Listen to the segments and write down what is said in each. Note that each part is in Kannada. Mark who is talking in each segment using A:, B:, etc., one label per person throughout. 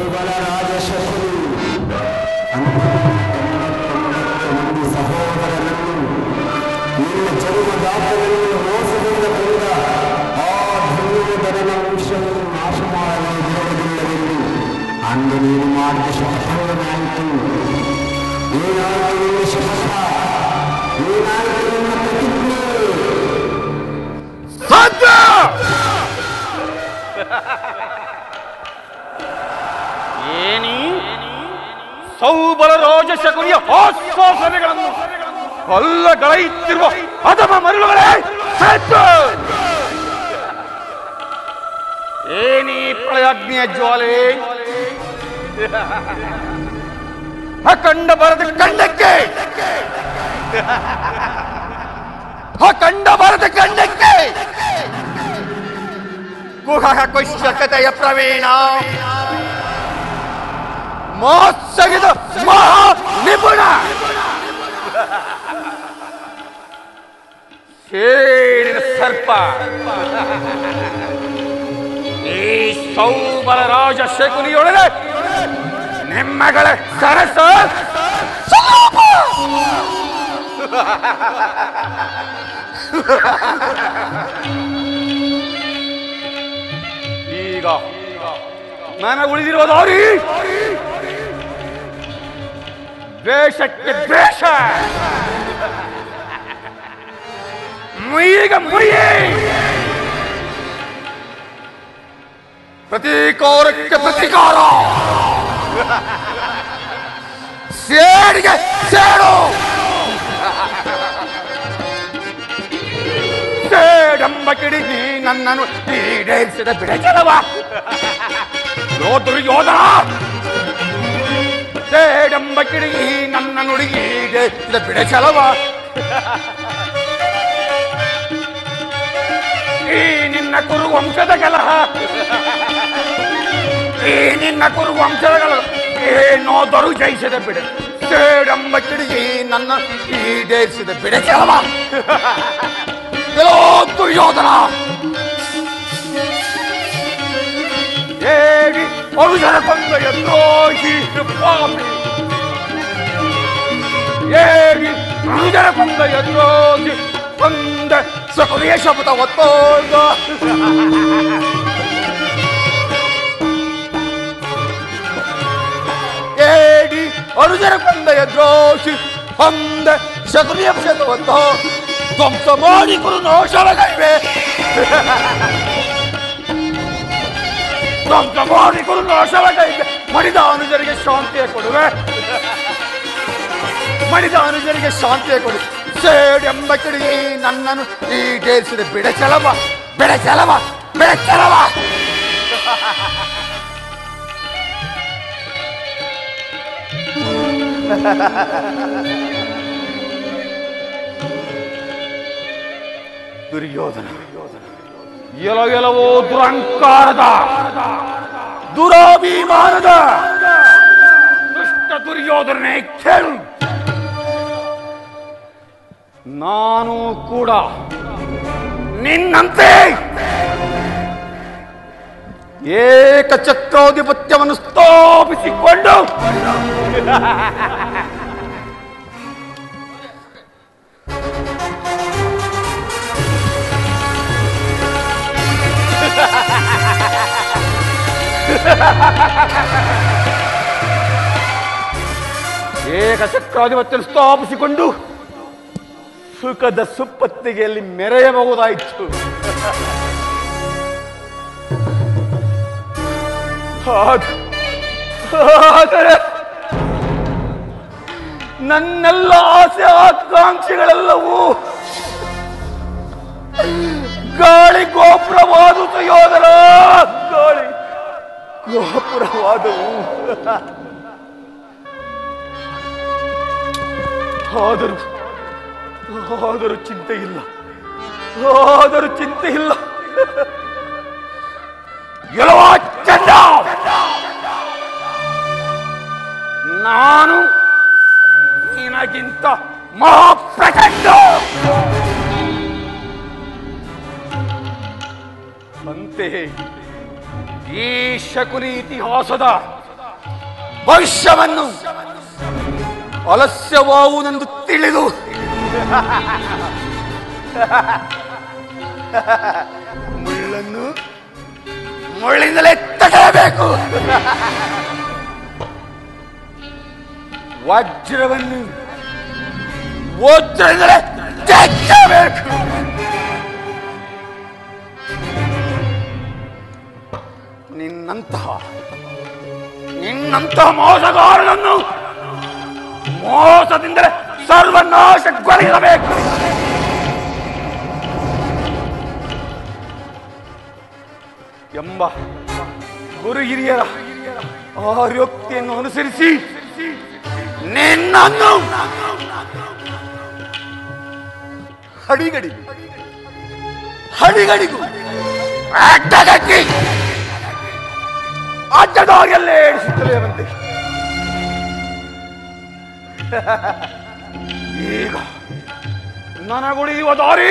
A: ಸೌಬಲ ರಾಜಶಕುನಿ ಮಂದಿ ಸಹೋದರನನ್ನು ನಿನ್ನ ಜನ್ಮದಾತನನ್ನು ಮೋಸದಿಂದ ಬಂದ ಆ ಧನ್ಯೋದರನ ವಂಶವನ್ನು ನಾಶ ಮಾಡಲು ಬಿಡುವುದಿಲ್ಲವೆಂದು ಅಂದು ನೀನು ಮಾಡಿದ ಶಪಥವನ್ನಾಯಿತು ಏನಾಯಿತು ನಿನ್ನ ಶಪಥ ಏನಾಯಿತು ನಿನ್ನ ಪ್ರತಿಜ್ಞೆ
B: ಸಾಧ್ಯ ಏನಿ ಸೌಬಲ ರೋಜ ಶಕುನಿಯ ಆಶ್ವಾಸನೆಗಳನ್ನು ಕೊಲ್ಲಗಳೆಯುತ್ತಿರುವ ಅಧಮ ಮರುಳುಗಳೇ ಸತ್ತು ಏನಿ ಪ್ರಳಯಾಗ್ನಿಯ ಜ್ವಾಲೆ ಅಖಂಡ ಬರದ ಕಂಡಕ್ಕೆ ಅಖಂಡ ಬರದ ಕಂಡಕ್ಕೆ ಗುಹ ಕುಶ್ಯಕತೆಯ ಪ್ರವೀಣ ಮೋತ್ಸಗಿದ ಮಹಾ ನಿಪುಣ ಸೇರಿನ ಸರ್ಪ ಈ ಸೌಬಲ ರಾಜ ಶಕುನಿಯೊಳಗೆ ನಿಮ್ಮಗಳ ಸರಸ ಸ್ವರೂಪ. ಈಗ ನನ್ನ ಉಳಿದಿರುವ ದಾರಿ ದ್ವೇಷಕ್ಕೆ ದ್ವೇಷ ಮುಯಿಗ ಮುಯಿ ಪ್ರತೀಕಾರಕ್ಕೆ ಪ್ರತೀಕಾರ ಸೇಡಿಗೆ ಸೇಡು ಸೇಡೆಂಬ ಕಿಡಿಗಿ ನನ್ನನ್ನು ಈಡೇರಿಸಿದ ಬಿಡಚಲವ ಯೋಧರು ಯೋಧ ಸೇಡೆಂಬ ಕಿಡಿಗಿ ನನ್ನ ನುಡಿಗಿ ಈಡೇರಿಸಿದ ಬಿಡಚಲವ ಈ ನಿನ್ನ ಕುರು ವಂಶದ ಕಲಹ ಈ ನಿನ್ನ ಕುರು ವಂಶದ ಕಲಹ ಏನೋದರೂ ಜಯಿಸಿದ ಬಿಡ ಸೇಡೆಂಬ ಕಿಡಿಗಿ ನನ್ನ ಈಡೇರಿಸಿದ ಬಿಡಚಲವ ಎಲ್ಲೋ ದುರ್ಯೋಧನ ಹೇಗೆ ಅರುಜನ ಕೊಂದೆಯ ದ್ರೋಹಿ ಪಾಪಿ ಹೇಗೆ ಅರುಜನ ಕೊಂದೆಯ ದ್ರೋಹಿ ಕೊಂದ ಸಕುಲಿಯ ಶಪಥ ಒತ್ತೋಗ ಹೇಗೆ ಅರುಜನ ಕೊಂದೆಯ ದ್ರೋಹಿ ಕೊಂದ ಸಕುಲಿಯ ಶಪಥ ಒತ್ತೋ ಧ್ವಂಸ ಮಾಡಿ ಕುರು ನಾಶವಗೈವೆ ಧ್ವಂಸ ಮಾಡಿ ಕುರು ನಾಶವಗೈವೆ ಮಡಿದ ಅನುಜರಿಗೆ ಶಾಂತಿಯ ಕೊಡುವೆ ಮಡಿದ ಅನುಜರಿಗೆ ಶಾಂತಿಯ ಕೊಡು ಸೇಡೆಂಬ ಕಿಡಿಗಿ ನನ್ನನ್ನು ಈಡೇರಿಸಿದ ಬಿಡಚಲವ ಬಿಡಚಲವ ಬಿಡಚಲವ ದುರ್ಯೋಧನ ಎಲ ಎಲವೋ ದುರಂಕಾರದ ದುರಾಭಿಮಾನದ ದುಷ್ಟ ದುರ್ಯೋಧನೇ ಕೇಳು ನಾನು ಕೂಡ ನಿನ್ನಂತೆ ಏಕಚಕ್ರಾಧಿಪತ್ಯವನ್ನು ಸ್ಥಾಪಿಸಿಕೊಂಡು ಏಕಚಕ್ರಾಧಿಪತ್ಯ ಸ್ಥಾಪಿಸಿಕೊಂಡು ಸುಖದ ಸುಪ್ಪತ್ತಿಗೆಯಲ್ಲಿ ಮೆರೆಯಬಹುದಾಯಿತು ಆದ- ಆದರೆ ನನ್ನೆಲ್ಲ ಆಸೆ ಆಕಾಂಕ್ಷೆಗಳೆಲ್ಲವೂ ಗಾಳಿ ಗೋಪುರವಾದುದು ಯೋಧರ ಗಾಳಿ ಗೋಪುರವಾದವು ಆದರೂ ಆದರೂ ಚಿಂತೆ ಇಲ್ಲ ಆದರೂ ಚಿಂತೆ ಇಲ್ಲ ಎಲ್ಲವ ಚಂದ ನಾನು ನಿನಗಿಂತ ಮಹಾಪ್ರಚಂಡ ಅಂತೆಯೇ ಈ ಶಕುನಿ ಇತಿಹಾಸದ ಭವಿಷ್ಯವನ್ನು ಅಲಸ್ಯವಾವುದೆಂದು ತಿಳಿದು ಮುಳ್ಳನ್ನು ಮುಳ್ಳಿಂದಲೇ ತಡೆಯಬೇಕು ವಜ್ರವನ್ನು ವಜ್ರದಿಂದಲೇ ತೆಗೆಯಬೇಕು ನಿನ್ನಂತಹ ನಿನ್ನಂತಹ ಮೋಸಗಾರನನ್ನು ಮೋಸದಿಂದಲೇ ಸರ್ವನಾಶಗೊಳಿಸಬೇಕು ಎಂಬ ಗುರು ಹಿರಿಯರ ಆರ್ಯೋಕ್ತಿಯನ್ನು ಅನುಸರಿಸಿ ನಿನ್ನನ್ನು ಹಡಿಗಡಿಗೂ ಹಡಿಗಡಿಗೂ ಅಡ್ಡಗಟ್ಟಿ ಅಡ್ಡದಾಗೆಲ್ಲೇ ಏಡಿಸುತ್ತಲೇ ಬಂದೆ ಈಗ ನನಗುಳಿಯುವ ದಾರಿ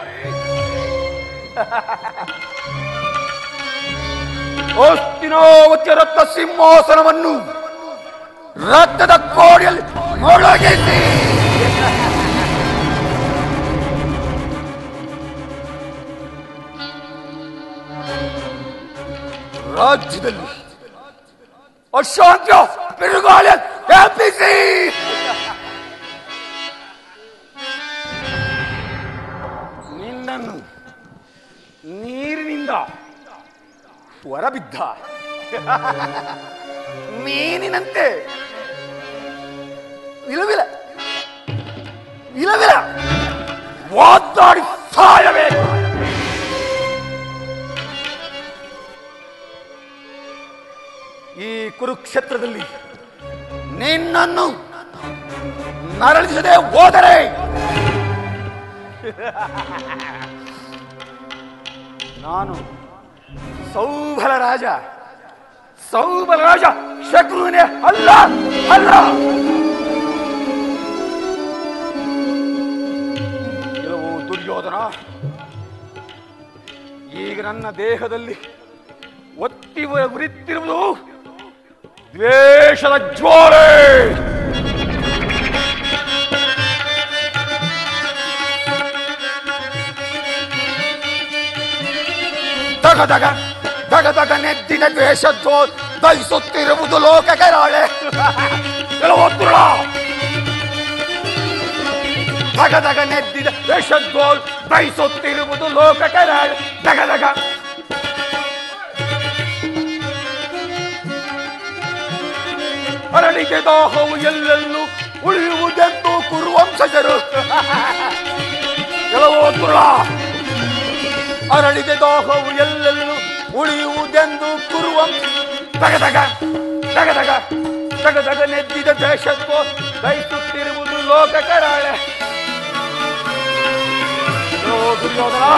B: ಅಸ್ತಿನಾವತಿಯ ರಕ್ತ ಸಿಂಹಾಸನವನ್ನು ರಕ್ತದ ಕೋಡಿಯಲ್ಲಿ ಮೊಳಗಿಸಿ ರಾಜ್ಯದಲ್ಲಿ ಅಶಾಂತಿಯ ಬಿರುಗಾಳಿ ವ್ಯಾಪಿಸಿ ನಿನ್ನನ್ನು ನೀರಿನಿಂದ ಹೊರಬಿದ್ದ ಮೀನಿನಂತೆ ವಿಲವಿಲ ವಿಲವಿಲ ಒದ್ದಾಡಿ ಸಾಯಬೇಕು ಈ ಕುರುಕ್ಷೇತ್ರದಲ್ಲಿ ನಿನ್ನನ್ನು ನರಳಿಸದೆ ಹೋದರೆ ನಾನು ಸೌಬಲ ರಾಜ ಸೌಬಲ ರಾಜ ಶತ್ರುವಿನೇ ಅಲ್ಲ ಅಲ್ಲ ಕೆಲವು ದುರ್ಯೋಧನ ಈಗ ನನ್ನ ದೇಹದಲ್ಲಿ ಒತ್ತಿ ಉರಿತಿರುವುದು ದ್ವೇಷದ ಜ್ವಾಲೆ ದಗ ದಗ ದಗ ದಗ ನೆದ್ದಿನ ದ್ವೇಷ ಜ್ವೋ ದಹಿಸುತ್ತಿರುವುದು ಲೋಕ ಕರಾಳೆ ಕೆಲವು ತುಳ ದಗ ದಗ ನೆದ್ದಿದ ದ್ವೇಷ ಜ್ವೋ ದಹಿಸುತ್ತಿರುವುದು ಲೋಕ ಕರಾಳೆ ದಗ ದಗ ಅರಳಿಗೆ ದಾಹವು ಎಲ್ಲೆಲ್ಲೂ ಉಳಿಯುವುದೆಂದು ಕುರುವಂಶಜರು ಕೆಲವು ತುಳ ಅರಳಿಗೆ ದಾಹವು ಎಲ್ಲೆಲ್ಲೂ ಉಳಿಯುವುದೆಂದು ಕುರುವ ತಗದಗ ತಗದಗ ತಗದಗ ನೆದ್ದಿದ ದೇಶತ್ವ ದಯಿಸುತ್ತಿರುವುದು ಲೋಕ ಕರಾಳೆ ಓ ದುರ್ಯೋಧನ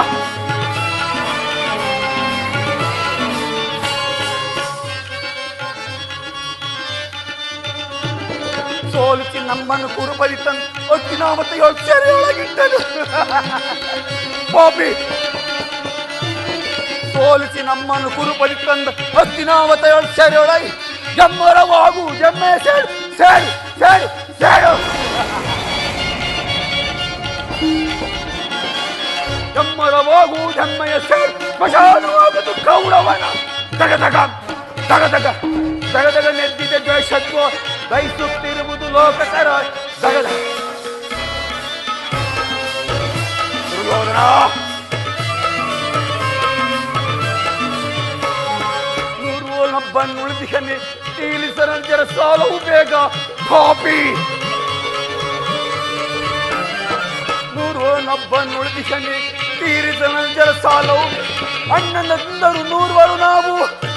B: ಸೋಲಿಸಿ ನಮ್ಮನ್ನು ಕುರುಪರಿತನ್ ಅತ್ತಿನಾಮತ ಯೋಚನೆಯೊಳಗಿಟ್ಟನು ಪಾಪಿ ಸೋಲಿಸಿ ನಮ್ಮನ್ನು ಕುರುಪರಿ ತಂದ ಹತ್ತಿನಾವತ ಸೆರೆಯೊಳಗೆ ಜಮ್ಮರವಾಗು ಜಮ್ಮೆ ಸೇಡು ಸೇಡು ಸೇಡು ಸೇಡು ಜಮ್ಮರವಾಗು ಜಮ್ಮೆಯ ಸೇಡು ಸ್ಮಶಾನವಾಗದು ಕೌರವನ ತಗ ತಗ ತಗ ತಗ ತಗ ತಗ ನೆದ್ದಿದ ದ್ವೇಷತ್ವ ಬಯಸುತ್ತಿರುವುದು ಲೋಕಕರ ತಗದ ದುರ್ಯೋಧನ ನೂರುವನೊಬ್ಬನ್ನುಳಿದಿಹನೆ ತೀಲಿಸರಂಜರ ಸಾಲವು ಬೇಗ ಕಾಪಿ ನೂರುವನೊಬ್ಬನ್ನುಳಿದಿಹನೆ ತೀರಿಸರಂಜರ ಸಾಲವು ಅಣ್ಣನಂದರು ನೂರ್ವರು ನಾವು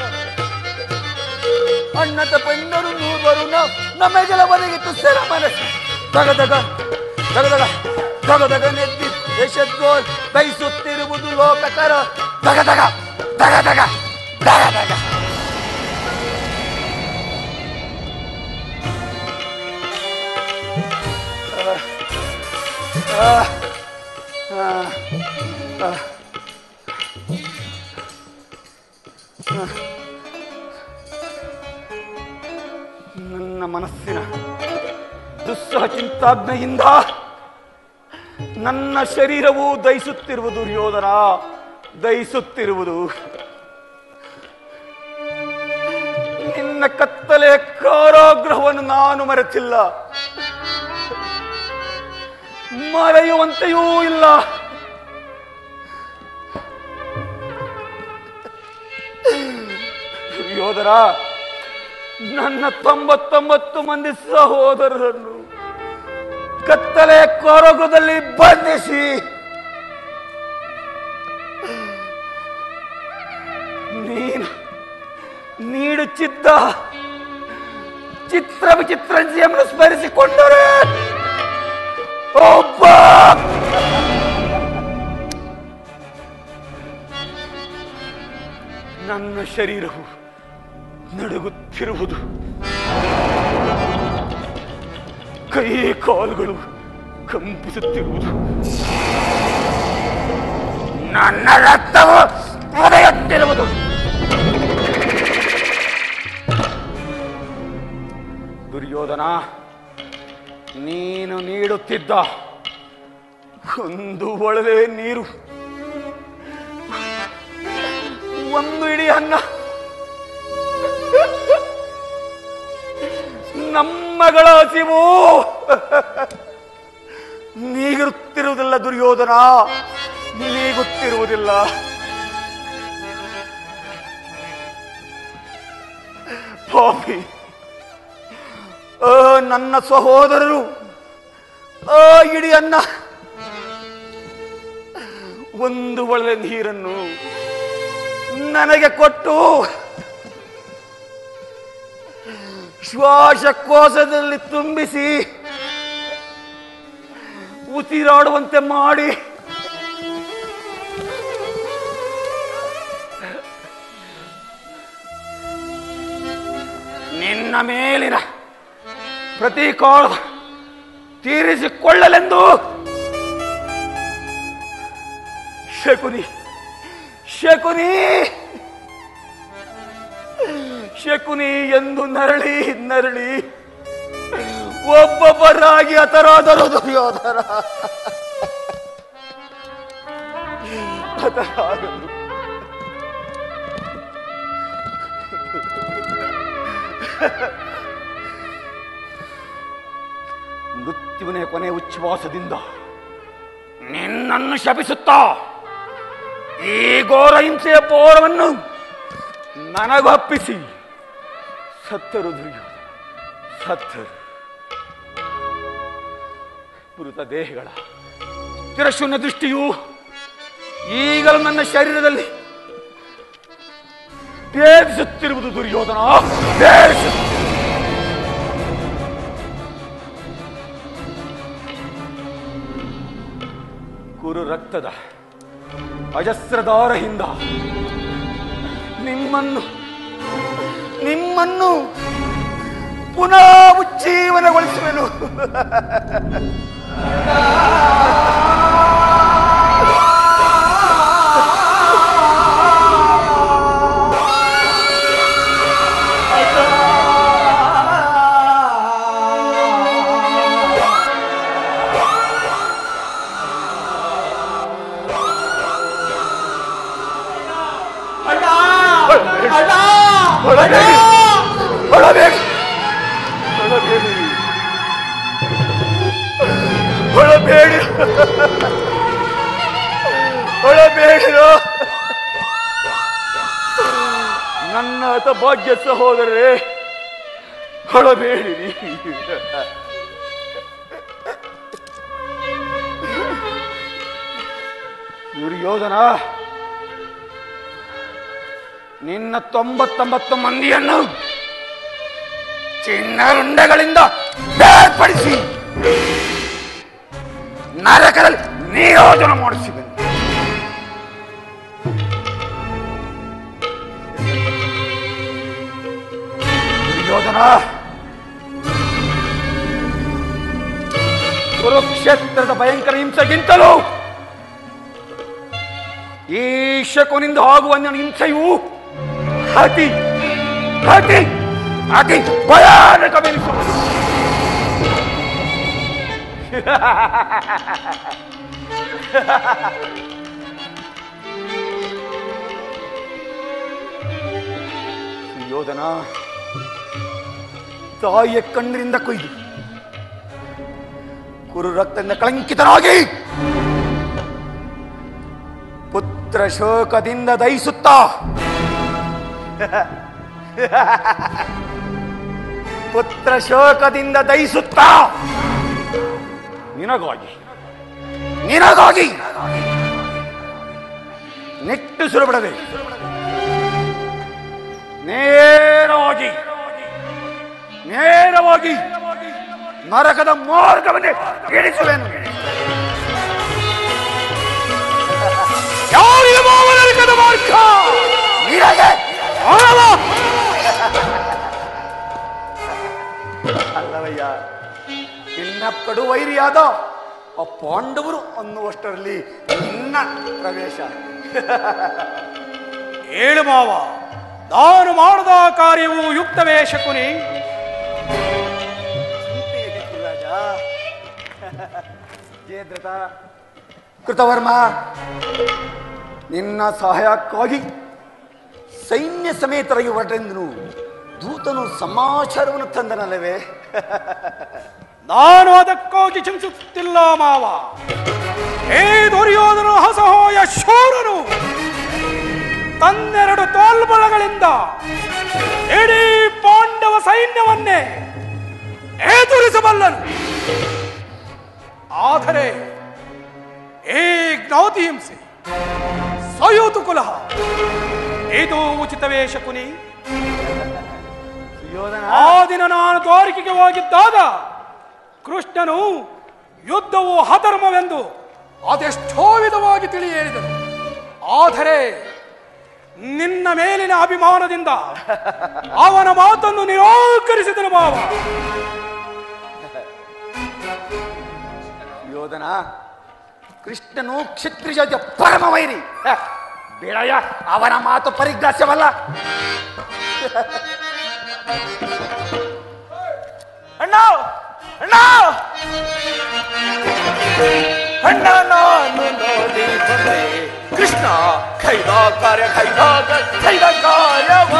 B: ಅಣ್ಣದ ಪಂದರು ನೂರ್ವರು ನಾವು ನಮಗೆಲ್ಲ ಒದಗಿತ್ತು ಸೆರ ಮನಸ್ಸು ತಗ ತಗ ತಗ ತಗ ತಗ ತಗ ನೆತ್ತಿ ಯಶದ್ವೋ ಬಯಸುತ್ತಿರುವುದು ಲೋಕಕರ ತಗ ತಗ ತಗ ತಗ ತಗ ತಗ ಮನಸ್ಸಿನ ದುಸ್ಸಹ ಚಿಂತಾಜ್ಞೆಯಿಂದ ನನ್ನ ಶರೀರವು ದಹಿಸುತ್ತಿರುವುದು ದುರ್ಯೋಧನ ದಹಿಸುತ್ತಿರುವುದು ನಿನ್ನ ಕತ್ತಲೆ ಕಾರಾಗೃಹವನ್ನು ನಾನು ಮರೆತಿಲ್ಲ ಮರೆಯುವಂತೆಯೂ ಇಲ್ಲ ಯೋಧರ ನನ್ನ ತೊಂಬತ್ತೊಂಬತ್ತು ಮಂದಿ ಸಹೋದರರನ್ನು ಕತ್ತಲೆ ಕಾರಾಗೃಹದಲ್ಲಿ ಬಂಧಿಸಿ ನೀನು ನೀಡುತ್ತಿದ್ದ ಚಿತ್ರ ವಿಚಿತ್ರಂಜಿಯನ್ನು ಸ್ಮರಿಸಿಕೊಂಡರೆ ಒಬ್ಬ ನನ್ನ ಶರೀರವು ನಡುಗುತ್ತಿರುವುದು ಕೈ ಕಾಲುಗಳು ಕಂಪಿಸುತ್ತಿರುವುದು ನನ್ನ ರಕ್ತವು ಒಡೆಯುತ್ತಿರುವುದು ದುರ್ಯೋಧನ ನೀನು ನೀಡುತ್ತಿದ್ದ ಒಂದು ಒಳಲೆ ನೀರು ಒಂದು ಇಡೀ ಅನ್ನ ನಮ್ಮಗಳ ಹಸಿವು ನೀಗುತ್ತಿರುವುದಿಲ್ಲ ದುರ್ಯೋಧನ ನೀಗುತ್ತಿರುವುದಿಲ್ಲ ಪಾಪಿ ಆ ನನ್ನ ಸಹೋದರರು ಆ ಇಡೀ ಅನ್ನ ಒಂದು ಒಳ್ಳೆ ನೀರನ್ನು ನನಗೆ ಕೊಟ್ಟು ಶ್ವಾಸಕೋಶದಲ್ಲಿ ತುಂಬಿಸಿ ಉಸಿರಾಡುವಂತೆ ಮಾಡಿ ನಿನ್ನ ಮೇಲಿನ ಪ್ರತೀಕಾಳ ತೀರಿಸಿಕೊಳ್ಳಲೆಂದು ಶಕುನಿ ಶಕುನಿ ಶಕುನಿ ಎಂದು ನರಳಿ ನರಳಿ ಒಬ್ಬೊಬ್ಬರಾಗಿ ಹತರಾದರು ದುರ್ಯೋಧನ ಹತರಾದರು ಮೃತ್ಯುವಿನ ಕೊನೆ ಉಚ್ಛ್ವಾಸದಿಂದ ನಿನ್ನನ್ನು ಶಪಿಸುತ್ತಾ ಈ ಘೋರ ಹಿಂಸೆಯ ಬೋರವನ್ನು ನನಗೊಪ್ಪಿಸಿ ಸತ್ತರು ದುರ್ಯೋಧನ ಸತ್ತರು ಮೃತ ದೇಹಗಳ ತಿರಶೂನ್ಯ ದೃಷ್ಟಿಯು ಈಗಲೂ ನನ್ನ ಶರೀರದಲ್ಲಿ ಭೇದಿಸುತ್ತಿರುವುದು ದುರ್ಯೋಧನ ಭೇದಿಸುತ್ತಿರುವುದು. ಕುರು ರಕ್ತದ ಅಜಸ್ರದಾರಹಿಂದ ನಿಮ್ಮನ್ನು ನಿಮ್ಮನ್ನು ಪುನಃ ಉಜ್ಜೀವನಗೊಳಿಸುವೆನು ಹೊರಬೇಡಿ ಹೊರಬೇಡಿ ಹೊರಬೇಡಿ ಹೊರಬೇಡಿ ಹೊರಬೇಡಿರೋ ನನ್ನ ಹತಭಾಗ್ಯ ಸಹೋದರರೇ ಹೊಳಬೇಡಿರಿ ದುರ್ಯೋಧನ ನಿನ್ನ ತೊಂಬತ್ತೊಂಬತ್ತು ಮಂದಿಯನ್ನು ಚಿನ್ನರುಂಡೆಗಳಿಂದ ಬೇರ್ಪಡಿಸಿ ನರಕದಲ್ಲಿ ನಿಯೋಜನೆ ಮಾಡಿಸಿದನು ದುರ್ಯೋಧನ ಕುರುಕ್ಷೇತ್ರದ ಭಯಂಕರ ಹಿಂಸೆಗಿಂತಲೂ ಈ ಶಕುನಿಂದ ಆಗುವ ನನ್ನ ಹಿಂಸೆಯು ಅತಿ ಅತಿ ಅತಿ ಭಯಾನಕವೆನಿಸು ಸುಯೋಧನ ತಾಯಿಯ ಕಣ್ಣಿನಿಂದ ಕೊಯ್ದು ಕುರು ರಕ್ತದಿಂದ ಕಳಂಕಿತನಾಗಿ ಪುತ್ರ ಶೋಕದಿಂದ ದಯಿಸುತ್ತಾ ಪುತ್ರ ಶೋಕದಿಂದ ದಯಿಸುತ್ತಾ ನಿನಗಾಗಿ ನಿನಗಾಗಿ ನಿಟ್ಟುಸಿರು ಬಿಡದೆ ನೇರವಾಗಿ ನೇರವಾಗಿ ನರಕದ ಮಾರ್ಗವನ್ನೇ ಇಳಿಸುವೆನು
C: ಯಾರಿಗೆ ಮಾವ ನರಕದ ಮಾರ್ಗ
B: ನಿನಗೆ
C: ಮಾವ!
B: ಅಲ್ಲವಯ್ಯ ನಿನ್ನ ಕಡು ವೈರಿಯಾದ ಆ ಪಾಂಡವರು ಅನ್ನುವಷ್ಟರಲ್ಲಿ ನಿನ್ನ ಪ್ರವೇಶ
C: ಹೇಳು ಮಾವ ನಾನು ಮಾಡದ ಕಾರ್ಯವು ಯುಕ್ತವೇ ಶಕುನಿ
B: ಚಿಂತೆಯಲ್ಲಿತ್ತು ರಾಜ ಜಯದ್ರಥ ಕೃತವರ್ಮ ನಿನ್ನ ಸಹಾಯಕ್ಕಾಗಿ ಸೈನ್ಯ ಸಮೇತರಾಗಿ ಹೊರಟೆಂದನು ದೂತನು ಸಮಾಚಾರವನ್ನು ತಂದನಲ್ಲವೇ
C: ನಾನು ಅದಕ್ಕಾಗಿ ಚಿಂತಿಸುತ್ತಿಲ್ಲ ಮಾವ ಏ ದುರ್ಯೋಧನು ಹಸಹೋಯ ಶೂರನು ತನ್ನೆರಡು ತೋಲ್ಬಳಗಳಿಂದ ಇಡೀ ಪಾಂಡವ ಸೈನ್ಯವನ್ನೇ ಎದುರಿಸಬಲ್ಲನು ಆದರೆ ಈ ಜ್ಞಾತಿ ಹಿಂಸೆ ಸಯೂತು ಕುಲಹ ಇದು ಉಚಿತವೇ ಶಕುನಿ
B: ಸುಯೋಧನ
C: ಆ ದಿನ ನಾನು ದ್ವಾರಕೆಗೆ ಹೋಗಿದ್ದಾಗ ಕೃಷ್ಣನು ಯುದ್ಧವು ಅಧರ್ಮವೆಂದು ಅದೆಷ್ಟೋ ವಿಧವಾಗಿ ತಿಳಿ ಹೇಳಿದನು ಆದರೆ ನಿನ್ನ ಮೇಲಿನ ಅಭಿಮಾನದಿಂದ ಅವನ ಮಾತನ್ನು ನಿರಾಕರಿಸಿದನು ಮಾವ
B: ಯೋಧನ ಕೃಷ್ಣನು ಕ್ಷತ್ರಿಯ ಜಾತಿಯ ಪರಮ ವೈರಿ ಹ, ಬಿಳಯ ಅವನ ಮಾತು ಪರಿಗ್ರಾಸ್ಯವಲ್ಲ ಅಣ್ಣ ಅಣ್ಣ ಅಣ್ಣ ನಾನು ನೋಡಿ ಬಂದೆ ಕೃಷ್ಣ ಕೈದ ಕಾರ್ಯ ಕೈದ ಕೈದ ಕಾರ್ಯವ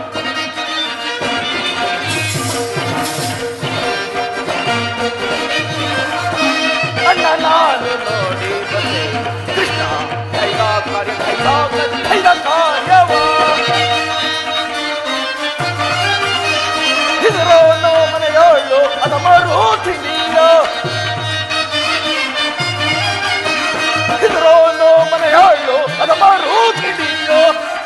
B: ಅಣ್ಣ ನಾನು ನೋಡಿ ಬಂದೆ ಕೃಷ್ಣ ಕೈದ ಕಾರ್ಯ ಕೈದ ಕೈದ ಕಾರ್ಯವ ಇದರೋ ನೋ ಮನೆಯೋಳು ಅದ ಮಾರು ತಿಂಡಿಯೋ ಇದರೋ ನೋ ಮನೆಯೋಳು ಅದ ಮಾರು ತಿಂಡಿಯೋ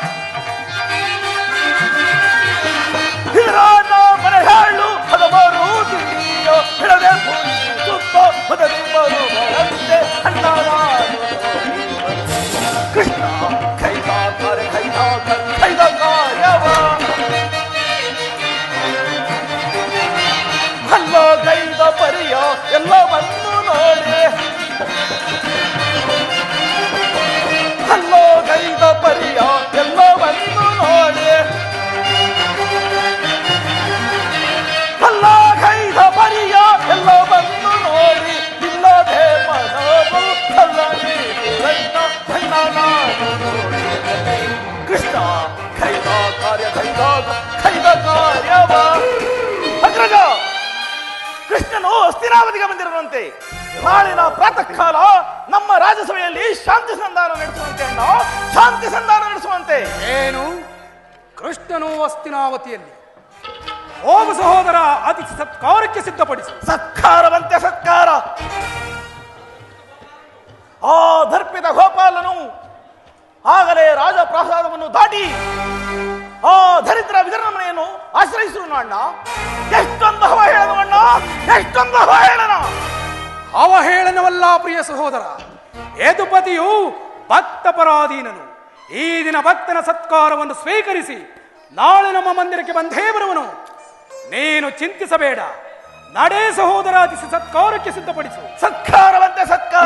B: ಇದರೋ ನೋ ಮನೆಯೋಳು ಅದ ಮಾರು ತಿಂಡಿಯೋ ಹಿಡದೆ ಭೂಮಿ ಸುತ್ತ ಹೊದರಿ ಬರುವಂತೆ ಅಣ್ಣ ನಾನು ನೋಡಿ ಬಂದೆ. ಕೃಷ್ಣ ಕೈದ ಕಾರ್ಯ ಕೈದ ಕೈದ ಕಾರ್ಯವ ಹಲ್ಲೋ ಗೈದ ಪರಿಯ ಎಲ್ಲವನ್ನು ನೋಡಿ ಹಲ್ಲೋ ಗೈದ ಪರಿಯ ಎಲ್ಲವನ್ನು ನೋಡಿ ಹಲ್ಲೋ ಗೈದ ಪರಿಯ ಎಲ್ಲವನ್ನು ನೋಡಿ ಇಲ್ಲದೆ ಮನವು ಅಲ್ಲ ನೀನು ಕಣ್ಣ ನಾನು ನೋಡಿ ಕೃಷ್ಣ ಕೈದ ಕಾರ್ಯ ಕೈದ ಕೈದ ಕಾರ್ಯವ ಅಗ್ರಜ ಕೃಷ್ಣನು ಹಸ್ತಿನಾವತಿಗೆ ಬಂದಿರುವಂತೆ ನಾಳಿನ ಪ್ರಾತಃ ಕಾಲ ನಮ್ಮ ರಾಜ್ಯಸಭೆಯಲ್ಲಿ ಶಾಂತಿ ಸಂಧಾನ ನಡೆಸುವಂತೆ ಅಣ್ಣ ಶಾಂತಿ ಸಂಧಾನ ನಡೆಸುವಂತೆ
C: ಏನು ಕೃಷ್ಣನು ಅಸ್ತಿನಾವತಿಯಲ್ಲಿ ಹೋಗು ಸಹೋದರ ಅತಿ ಸತ್ಕಾರಕ್ಕೆ ಸಿದ್ಧಪಡಿಸು
B: ಸತ್ಕಾರವಂತೆ ಸತ್ಕಾರ ಆ ದರ್ಪಿತ ಗೋಪಾಲನು ಆಗಲೇ ರಾಜಪ್ರಾಸಾದವನ್ನು ದಾಟಿ ಆ ದರಿದ್ರ ವಿದರ್ಮನೆಯನ್ನು ಆಶ್ರಯಿಸಿರುವನು ಅಣ್ಣ ಎಷ್ಟೊಂದು ಅವಹೇಳನ ಅಣ್ಣ ಎಷ್ಟೊಂದು ಅವಹೇಳನ
C: ಅವಹೇಳನವಲ್ಲ ಪ್ರಿಯ ಸಹೋದರ ಯದುಪತಿಯು ಭಕ್ತ ಪರಾಧೀನನು ಈ ದಿನ ಭಕ್ತನ ಸತ್ಕಾರವನ್ನು ಸ್ವೀಕರಿಸಿ ನಾಳೆ ನಮ್ಮ ಮಂದಿರಕ್ಕೆ ಬಂದೇ ಬರುವನು ನೀನು ಚಿಂತಿಸಬೇಡ ನಡೆ ಸಹೋದರ ಅತಿ ಸತ್ಕಾರಕ್ಕೆ ಸಿದ್ಧಪಡಿಸು
B: ಸತ್ಕಾರವಂತೆ ಸತ್ಕಾರ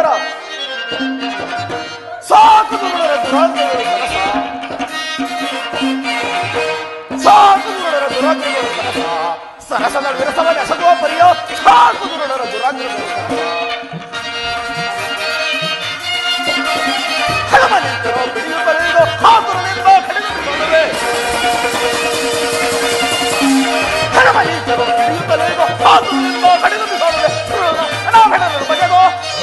B: ಸಾಕು ದುರುಳರ ದುರಾಂತಗಳ ಕೆಲಸ ಸಾಕು ದುರುಳರ ದುರಾಗ್ರಹಗಳು ಸರಸ ಸರಸದ ವಿರಸವಾದ ಎಸಗುವ ಪರಿಯೋ ಸಾಕು ದುರುಳರ ದುರಾಗ್ರಹಗಳು ಹಣಮನಿಂತರೋ ಬಿಡಿಯು ಬರೆಯುವುದು ಹಾಕುರನೆಂಬ ಕಡಿಮೆ ಬಿಡೋಣವೇ ಹಣಮನಿಂತರೋ ಬಿಡಿಯು ಬರೆಯುವುದು ಹಾಕುರನೆಂಬ ಕಡಿಮೆ ಬಿಡೋಣವೇ ಅನಾಭರಣರ ಬಗೆಗೋ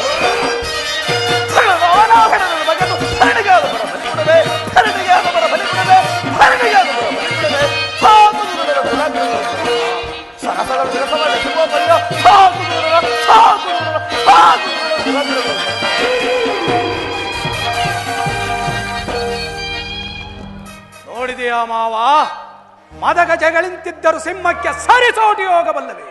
B: ಅನಾಭರಣರ ಬಗೆದು ಹರಣಿಗೆ ಆದವರ ಬಲಿಕೊಡವೆ ಹರಣಿಗೆ ಆದವರ ಬಲಿಕೊಡವೆ ಹರಣಿಗೆ ಆದವರ ಬಲಿಕೊಡವೆ ಸಾಕು ದುರುಳರ ದುರಾಗ್ರಹಗಳು ಸರಸದ ವಿರಸವಾದ ಎಸಗುವ ಪರಿಯೋ ಸಾಕು ದುರುಳರ ಸಾಕು ದುರುಳರ ಸಾಕು ದುರುಳರ ದುರಾಗ್ರಹಗಳು
C: ನೋಡಿದೆಯಾ ಮಾವ ಮದಗಜಗಳಿಂತಿದ್ದರು ಸಿಂಹಕ್ಕೆ ಸರಿಸೋಟಿ ಹೋಗಬಲ್ಲವೆ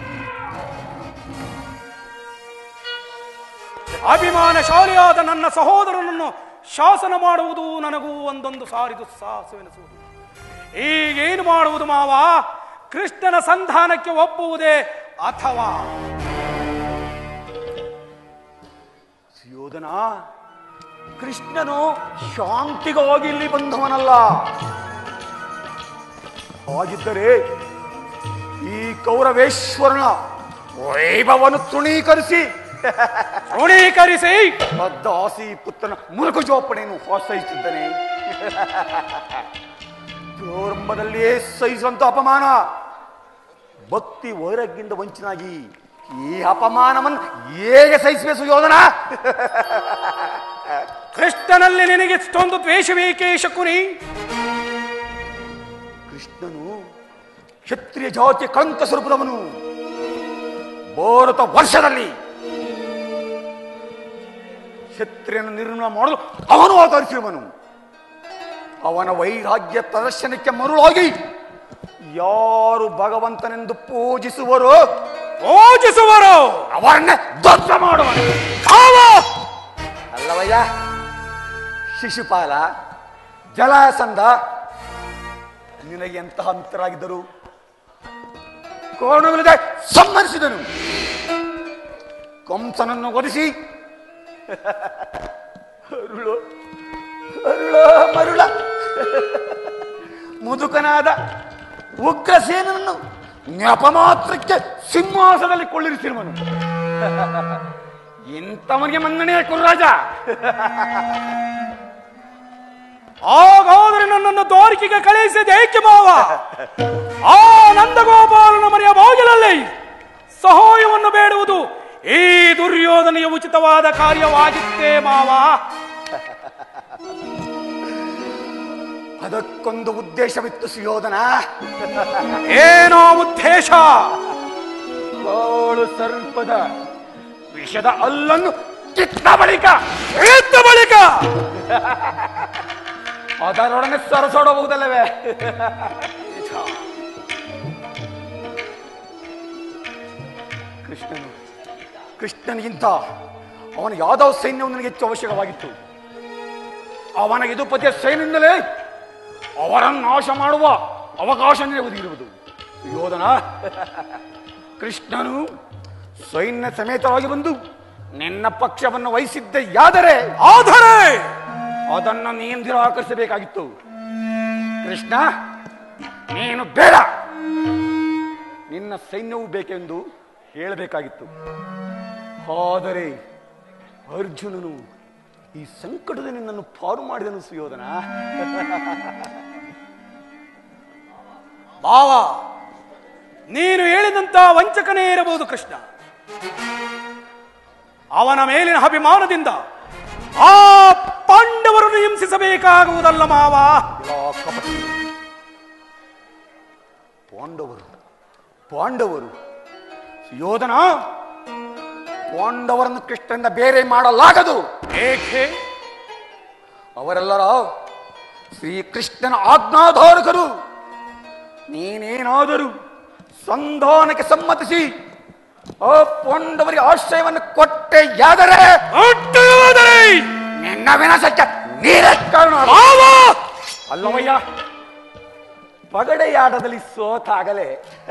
C: ಅಭಿಮಾನಶಾಲಿಯಾದ ನನ್ನ ಸಹೋದರನನ್ನು ಶಾಸನ ಮಾಡುವುದು ನನಗೂ ಒಂದೊಂದು ಸಾರಿ ದುಸ್ಸಾಹಸವೆನಿಸುವುದು ಈಗೇನು ಮಾಡುವುದು ಮಾವ ಕೃಷ್ಣನ ಸಂಧಾನಕ್ಕೆ ಒಪ್ಪುವುದೇ ಅಥವಾ
B: ಸುಯೋಧನ ಕೃಷ್ಣನು ಶಾಂತಿಗಾಗಿ ಇಲ್ಲಿ ಬಂದವನಲ್ಲ ಹಾಗಿದ್ದರೆ ಈ ಕೌರವೇಶ್ವರನ ವೈಭವವನ್ನು ತೃಣೀಕರಿಸಿ
C: ತೃಣೀಕರಿಸಿ
B: ದಾಸಿ ಪುತ್ರನ ಮುರುಕು ಜೋಪಣೆಯನ್ನು ಪ್ರೋತ್ಸಾಹಿಸಿದ್ದನೆ ಪ್ರಾರಂಭದಲ್ಲಿಯೇ ಸಹಿಸುವಂತ ಅಪಮಾನ ಭಕ್ತಿ ವೈರಾಗ್ಯದಿಂದ ವಂಚನಾಗಿ ಈ ಅಪಮಾನವನ್ನು ಹೇಗೆ ಸಹಿಸುವೆ ಸುಯೋಧನ
C: ಕೃಷ್ಣನಲ್ಲಿ ನಿನಗೆ ಇಷ್ಟೊಂದು ದ್ವೇಷವೇಕೆ ಶಕುನಿ
B: ಕೃಷ್ಣನು ಕ್ಷತ್ರಿಯ ಜಾತಿಯ ಕಳಂಕ ಸ್ವರೂಪದವನು ಭಾರತ ವರ್ಷದಲ್ಲಿ ಕ್ಷತ್ರಿಯನ ನಿರ್ಮೂಲ ಮಾಡಲು ಅವನು ಅವತರಿಸಿರುವನು ಅವನ ವೈರಾಗ್ಯ ಪ್ರದರ್ಶನಕ್ಕೆ ಮರುಳಾಗಿ ಯಾರು ಭಗವಂತನೆಂದು ಪೂಜಿಸುವರೋ
C: ಪೂಜಿಸುವರು
B: ಅವರನ್ನೇ ಧ್ವಂಸ ಮಾಡುವನು
C: ಕಾವ
B: ಅಲ್ಲವಯ್ಯ ಶಿಶುಪಾಲ ಜಲಾಸಂಧ ನಿನಗೆ ಎಂತಹ ಮಿತ್ರರಾಗಿದ್ದರು ಕೋಣವಿಲ್ಲದೆ ಸಂಹರಿಸಿದನು ಕಂಸನನ್ನು ಒದಿಸಿ ಅರುಳು ಅರುಳ ಮರುಳ ಮುದುಕನಾದ ಉಗ್ರಸೇನನ್ನು ನೆಪ ಮಾತ್ರಕ್ಕೆ ಸಿಂಹಾಸನದಲ್ಲಿ ಕೊಳ್ಳಿರಿಸಿರುವನು ಇಂಥವನಿಗೆ ಮನ್ನಣೆಯ ಕುರ್ರಾಜ
C: ಹಾಗಾದರೆ ನನ್ನನ್ನು ದ್ವಾರಕಿಗೆ ಕಳುಹಿಸಿದ ಏಕೆ ಮಾವ ಆ ನಂದಗೋಪಾಲನ ಮನೆಯ ಬಾಗಿಲಲ್ಲಿ ಸಹಾಯವನ್ನು ಬೇಡುವುದು ಈ ದುರ್ಯೋಧನೆಯ ಉಚಿತವಾದ ಕಾರ್ಯವಾಗಿತ್ತೇ ಮಾವ
B: ಅದಕ್ಕೊಂದು ಉದ್ದೇಶವಿತ್ತು ಸುಯೋಧನ
C: ಏನೋ ಉದ್ದೇಶ
B: ಬಾಳು ಸರ್ಪದ ವಿಷದ ಅಲ್ಲನ್ನು ಕಿತ್ತ ಬಳಿಕ
C: ಇದ್ದ ಬಳಿಕ
B: ಅದರೊಡನೆ ಸರಸೋಡಬಹುದಲ್ಲವೇ ಕೃಷ್ಣನು ಕೃಷ್ಣನಿಗಿಂತ ಅವನ ಯಾದವ ಸೈನ್ಯವು ನನಗೆ ಹೆಚ್ಚು ಅವಶ್ಯಕವಾಗಿತ್ತು ಅವನ ಯದುಪತಿಯ ಸೈನ್ಯದಿಂದಲೇ ಅವರನ್ನು ನಾಶ ಮಾಡುವ ಅವಕಾಶ ನನಗೆ ಒದಗಿರುವುದು ಯೋಧನ ಕೃಷ್ಣನು ಸೈನ್ಯ ಸಮೇತವಾಗಿ ಬಂದು ನಿನ್ನ ಪಕ್ಷವನ್ನು ವಹಿಸಿದ್ದ ಯಾದರೆ
C: ಆದರೆ
B: ಅದನ್ನು ನೀನು ನಿರಾಕರಿಸಬೇಕಾಗಿತ್ತು ಕೃಷ್ಣ ನೀನು ಬೇಡ ನಿನ್ನ ಸೈನ್ಯವು ಬೇಕೆಂದು ಹೇಳಬೇಕಾಗಿತ್ತು ಆದರೆ ಅರ್ಜುನನು ಈ ಸಂಕಟದ ನಿನ್ನನ್ನು ಪಾರು ಮಾಡಿದನು ಸುಯೋಧನ
C: ಮಾವ ನೀನು ಹೇಳಿದಂತ ವಂಚಕನೇ ಇರಬಹುದು ಕೃಷ್ಣ ಅವನ ಮೇಲಿನ ಅಭಿಮಾನದಿಂದ ಆ ಪಾಂಡವರನ್ನು ಹಿಂಸಿಸಬೇಕಾಗುವುದಲ್ಲ ಮಾವ
B: ಎಲ್ಲ ಕಪಟಿ ಪಾಂಡವರು ಪಾಂಡವರು ಯೋಧನ ಪಾಂಡವರನ್ನು ಕೃಷ್ಣನಿಂದ ಬೇರೆ ಮಾಡಲಾಗದು
C: ಏಕೆ
B: ಅವರೆಲ್ಲರ ಶ್ರೀಕೃಷ್ಣನ ಆಜ್ಞಾಧಾರಕರು ನೀನೇನಾದರೂ ಸಂಧಾನಕ್ಕೆ ಸಮ್ಮತಿಸಿ ಆ ಪಾಂಡವರಿಗೆ ಆಶ್ರಯವನ್ನು ಕೊಟ್ಟೆಯಾದರೆ
C: ಒಟ್ಟುವುದರೆ
B: ನಿನ್ನ ವಿನಾಶಕ್ಕೆ ನೀರೇ ಕಾರಣ
C: ಮಾವ
B: ಅಲ್ಲವಯ್ಯ ಪಗಡೆಯಾಟದಲ್ಲಿ ಸೋತಾಗಲೇ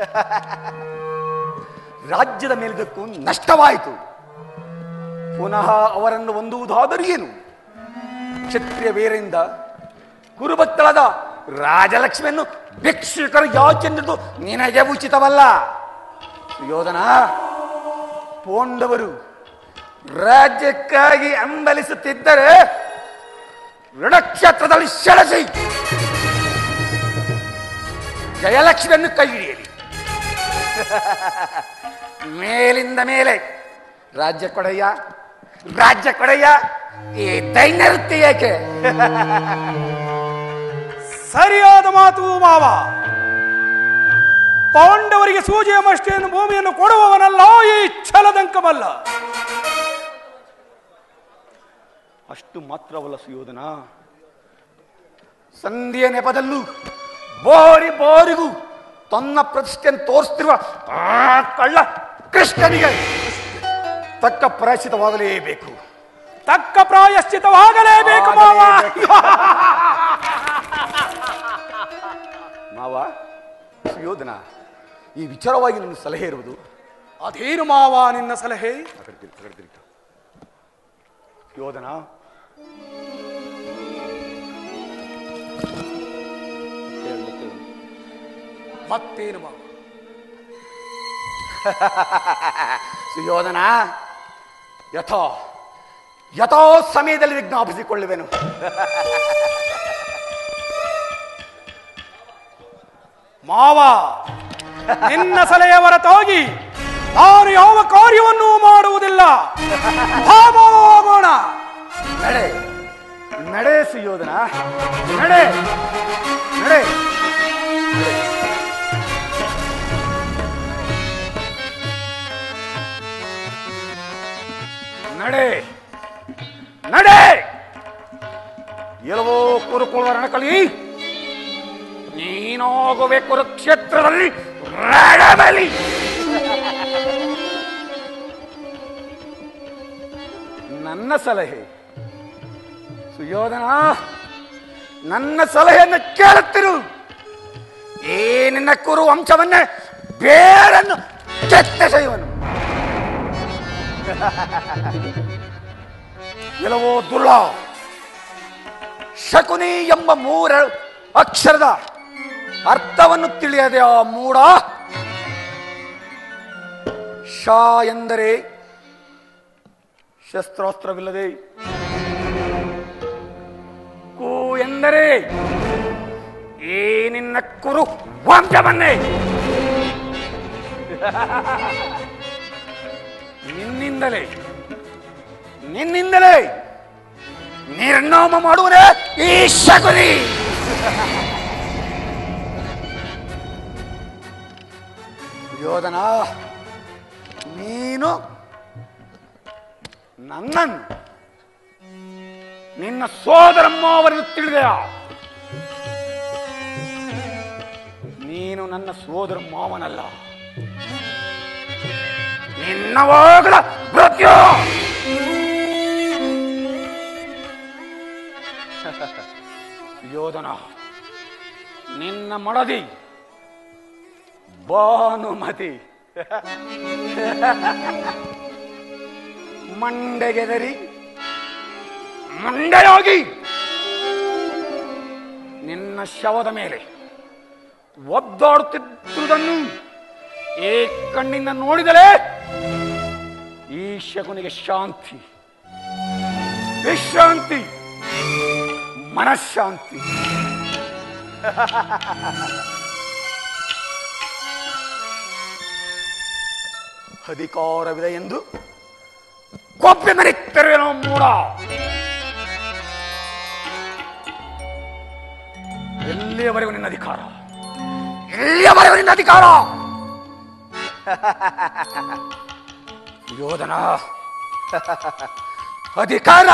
B: ರಾಜ್ಯದ ಮೇಲಿದ್ದಕ್ಕೂ ನಷ್ಟವಾಯಿತು ಪುನಃ ಅವರನ್ನು ಹೊಂದುವುದಾದರೂ ಏನು ಕ್ಷತ್ರಿಯ ಬೇರೆಯಿಂದ ಕುರುಭಕ್ತಳಾದ ರಾಜಲಕ್ಷ್ಮಿಯನ್ನು ಭಿಕ್ಷುಕರ ಯಾಚೆಂದು ನಿನಗೆ ಉಚಿತವಲ್ಲ ಯೋಧನ ಪೋಂಡವರು ರಾಜ್ಯಕ್ಕಾಗಿ ಹಂಬಲಿಸುತ್ತಿದ್ದರೆ ಋಣಕ್ಷೇತ್ರದಲ್ಲಿ ಸೆಳೆಸಿ ಜಯಲಕ್ಷ್ಮಿಯನ್ನು ಕೈ ಹಿಡಿಯಲಿ ಮೇಲಿಂದ ಮೇಲೆ ರಾಜ್ಯ ಕೊಡೆಯ ರಾಜ್ಯ ಕೊಡೆಯ ಈ ದೈನ್ಯವೃತ್ತಿ ಏಕೆ
C: ಸರಿಯಾದ ಮಾತು ಮಾವ ಪಾಂಡವರಿಗೆ ಸೂಜಿಯ ಮಷ್ಟೆಯನ್ನು ಭೂಮಿಯನ್ನು ಕೊಡುವವನಲ್ಲ ಈ ಛಲದಂಕಮಲ್ಲ
B: ಅಷ್ಟು ಮಾತ್ರವಲ್ಲ ಸುಯೋಧನ ಸಂಧಿಯ ನೆಪದಲ್ಲೂ ಬೋರಿ ಬೋರಿಗೂ ತನ್ನ ಪ್ರತಿಷ್ಠೆಯನ್ನು ತೋರಿಸ್ತಿರುವ ಆ ಕಳ್ಳ ಕೃಷ್ಣನಿಗೆ ತಕ್ಕ ಪ್ರಾಯಶ್ಚಿತವಾಗಲೇಬೇಕು
C: ತಕ್ಕ ಪ್ರಾಯಶ್ಚಿತವಾಗಲೇಬೇಕು ಮಾವ
B: ಮಾವ ಸುಯೋಧನ ಈ ವಿಚಾರವಾಗಿ ನನ್ನ ಸಲಹೆ ಇರುವುದು
C: ಅದೇನು ಮಾವ ನಿನ್ನ ಸಲಹೆ
B: ಯೋಧನ
C: ಮತ್ತೇನು ಮಾವ
B: ಸುಯೋಧನ ಯಥೋ ಯಥೋ ಸಮಯದಲ್ಲಿ ವಿಜ್ಞಾಪಿಸಿಕೊಳ್ಳುವೆನು
C: ಮಾವ ನಿನ್ನ ಸಲಹೆ ಹೊರತಾಗಿ ನಾನು ಯಾವ ಕಾರ್ಯವನ್ನೂ ಮಾಡುವುದಿಲ್ಲ ಬಾ ಮಾವ, ಹೋಗೋಣ
B: ನಡೆ ನಡೆ ಸುಯೋಧನ ನಡೆ ನಡೆ ನಡೆ ನಡೆ ಎಲ್ಲವೋ ಕುರುಕುಳ ರಣಕಲಿ ನೀನೋಗುವೆ ಕುರುಕ್ಷೇತ್ರದಲ್ಲಿ ರಣಬಲಿ ನನ್ನ ಸಲಹೆ ಸುಯೋಧನ ನನ್ನ ಸಲಹೆಯನ್ನು ಕೇಳುತ್ತಿರು ಈ ನಿನ್ನ ಕುರು ವಂಶವನ್ನೇ ಬೇರನ್ನು ಕೆತ್ತೆಸೆಯುವನು ಎಲ್ಲವೋ ದುರ್ಲ ಶಕುನಿ ಎಂಬ ಮೂರ ಅಕ್ಷರದ ಅರ್ಥವನ್ನು ತಿಳಿಯದೆ ಆ ಮೂಡ ಶಾ ಎಂದರೆ ಶಸ್ತ್ರಾಸ್ತ್ರವಿಲ್ಲದೆ ಕು ಎಂದರೆ ಈ ನಿನ್ನ ಕುರು ವಂಶವನ್ನೇ ನಿನ್ನಿಂದಲೇ ನಿನ್ನಿಂದಲೇ ನಿರ್ನಾಮ ಮಾಡುವನೇ ಈ ಶಕುನಿ ಯೋಧನ ನೀನು ನನ್ನನ್ನು ನಿನ್ನ ಸೋದರಮ್ಮವರನ್ನು ತಿಳಿದೆಯ ನೀನು ನನ್ನ ಸೋದರ ಮಾವನಲ್ಲ ನಿನ್ನ ಹೋಗಲ ಮೃತ್ಯು ಯೋಧನ ನಿನ್ನ ಮಡದಿ ಭಾನುಮತಿ ಮಂಡೆಗೆದರಿ ಮಂಡೆಯಾಗಿ ನಿನ್ನ ಶವದ ಮೇಲೆ ಒದ್ದಾಡುತ್ತಿದ್ದುದನ್ನು ಈ ಕಣ್ಣಿಂದ ನೋಡಿದಲೇ ಈ ಶಕುನಿಗೆ ಶಾಂತಿ ವಿಶ್ರಾಂತಿ ಮನಃಶಾಂತಿ ಅಧಿಕಾರವಿದೆ ಎಂದು ಕೊಪ್ಪೆ ಮೆರೆಯುತ್ತಿರುವೆನೋ ಮೂಡ ಎಲ್ಲಿಯವರೆಗೂ ನಿನ್ನ ಅಧಿಕಾರ ಎಲ್ಲಿಯವರೆಗೂ ನಿನ್ನ ಅಧಿಕಾರ ಯೋಧನ ಅಧಿಕಾರ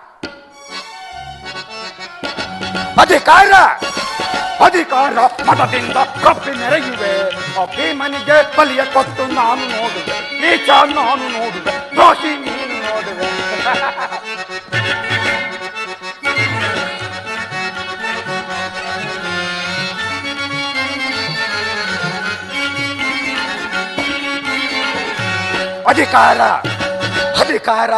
B: ಅಧಿಕಾರ ಅಧಿಕಾರ ಮತದಿಂದ ಕಪ್ಪಿ ಮೆರೆಯುವೆ ಆ ಭೀಮನಿಗೆ ಬಲಿಯ ಕೊಟ್ಟು ನಾನು ನೋಡುವೆ ನೀಚ ನಾನು ನೋಡುವೆ ದೋಷಿ ನೀನು ನೋಡುವೆ ಅಧಿಕಾರ ಅಧಿಕಾರ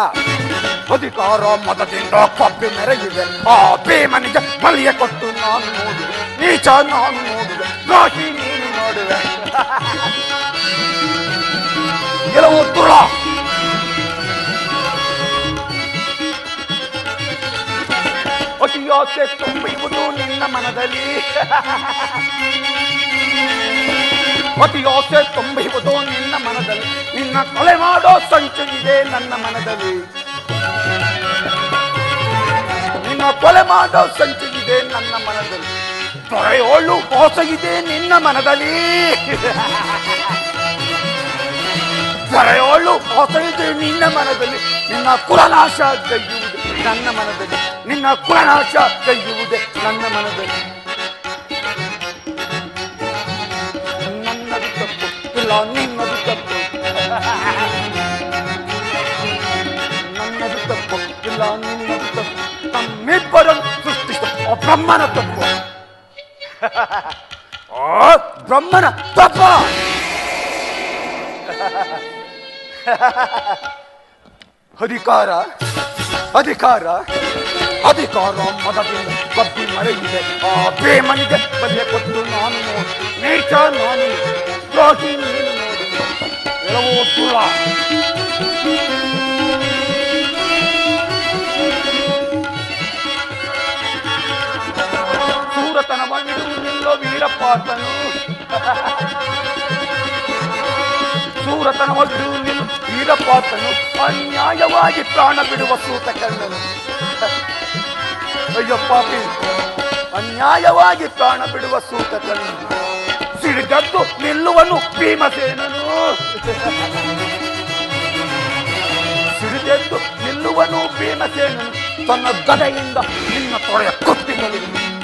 B: ಅಧಿಕಾರ ಮತದಿಂದ ಕಪ್ಪಿ ಮೆರೆಯುವೆ ಆ ಭೀಮನಿಗೆ ಬಲಿಯ ಕೊಟ್ಟು ನಾನು ನೋಡುವೆ ನೀಚ ನಾನು ನೋಡುವೆ ದ್ರೋಹಿ ನೀನು ನೋಡುವೆ ಕೆಲವು ತುಳ ಅತಿಯಾಸೆ ತುಂಬಿರುವುದು ನಿನ್ನ ಮನದಲ್ಲಿ ಅತಿಯಾಸೆ ತುಂಬಿರುವುದು ನಿನ್ನ ಮನದಲ್ಲಿ ನಿನ್ನ ಕೊಲೆ ಮಾಡೋ ಸಂಚು ಇದೆ ನನ್ನ ಮನದಲ್ಲಿ ನಿನ್ನ ಕೊಲೆ ಮಾಡೋ ಸಂಚು ಇದೆ ನನ್ನ ಮನದಲ್ಲಿ ತೊರೆಯೋಳು ಮೋಸ ಇದೆ ನಿನ್ನ ಮನದಲ್ಲಿ ತೊರೆಯೋಳು ಮೋಸ ಇದೆ ನಿನ್ನ ಮನದಲ್ಲಿ ನಿನ್ನ ಕುಲನಾಶ ಗೈಯುವುದು ನನ್ನ ಮನದಲ್ಲಿ ನಿನ್ನ ಕುಲನಾಶ ಗೈಯುವುದೇ ನನ್ನ ಮನದಲ್ಲಿ ನನ್ನದು ತಪ್ಪು ಇಲ್ಲ ನಿನ್ನದು ತಪ್ಪು ನನ್ನದು ತಪ್ಪು ಇಲ್ಲ ನಿನ್ನದು ತಪ್ಪು ನಮ್ಮಿಬ್ಬರನ್ನು ಸೃಷ್ಟಿಸಿದ ಆ ಬ್ರಹ್ಮನ ತಪ್ಪು ಆ ಬ್ರಹ್ಮನ ತಪ್ಪ ಅಧಿಕಾರ ಅಧಿಕಾರ ಅಧಿಕಾರ ಮದದಿಂದ ಕಬ್ಬಿ ಮರೆಯಿದೆ ಆ ಪ್ರೇಮನಿಗೆ ಬಲ್ಲೆ ಕೊಟ್ಟು ನಾನು ನೋಡಿ ನೀಚ ನಾನು ದ್ರೋಹಿ ನೀನು ನೋಡಿ ಎಲ್ಲವೂ ತುಳ ಸೂರತನ ಮಣ್ಣಿಡು ನಿಲ್ಲೋ ವೀರಪಾತನು ಸೂರತನ ಮಗಳು ನಿಲ್ಲು ವೀರಪಾತನು ಅನ್ಯಾಯವಾಗಿ ಪ್ರಾಣ ಬಿಡುವ ಸೂತಕರ್ಣನು ಅಯ್ಯೋ ಪಾಪಿ ಅನ್ಯಾಯವಾಗಿ ಪ್ರಾಣ ಬಿಡುವ ಸೂತಕನು ಸಿಡಿದದ್ದು ನಿಲ್ಲುವನು ಭೀಮಸೇನನು ಸಿಡಿದೆದ್ದು ನಿಲ್ಲುವನು ಭೀಮಸೇನನು ತನ್ನ ಗದೆಯಿಂದ ನಿನ್ನ ತೊಳೆಯ ಕೊಟ್ಟಿದ್ದನು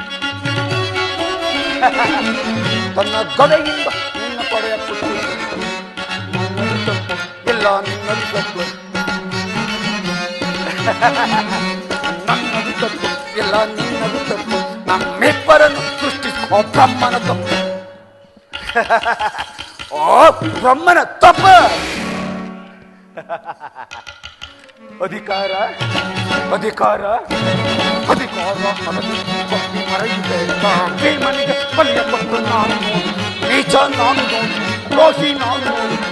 B: ತನ್ನ ಗದೆಯಿಂದ ನಿನ್ನ ತೊಡೆಯ ಕೊಟ್ಟಿದ್ದನು ನನ್ನದು ತಪ್ಪು ಇಲ್ಲ ನಿನ್ನದು ತಪ್ಪು ನನ್ನದು ತಪ್ಪು ಇಲ್ಲ ನಿನ್ನದು ತಪ್ಪು ನಮ್ಮಿಬ್ಬರನ್ನು ಸೃಷ್ಟಿಸುವ ಬ್ರಹ್ಮನ ತಪ್ಪು ಓ ಬ್ರಹ್ಮನ ತಪ್ಪ ಅಧಿಕಾರ ಅಧಿಕಾರ ಅಧಿಕಾರ ಮನದಿ ಭಕ್ತಿ ಮರೆಯಿದೆ ಭೀಮನಿಗೆ ಪಲ್ಯ ಕೊಟ್ಟು ನಾನು ನೋಡಿ ನೀಚ ನಾನು ನೋಡಿ ರೋಷಿ ನಾನು ನೋಡಿ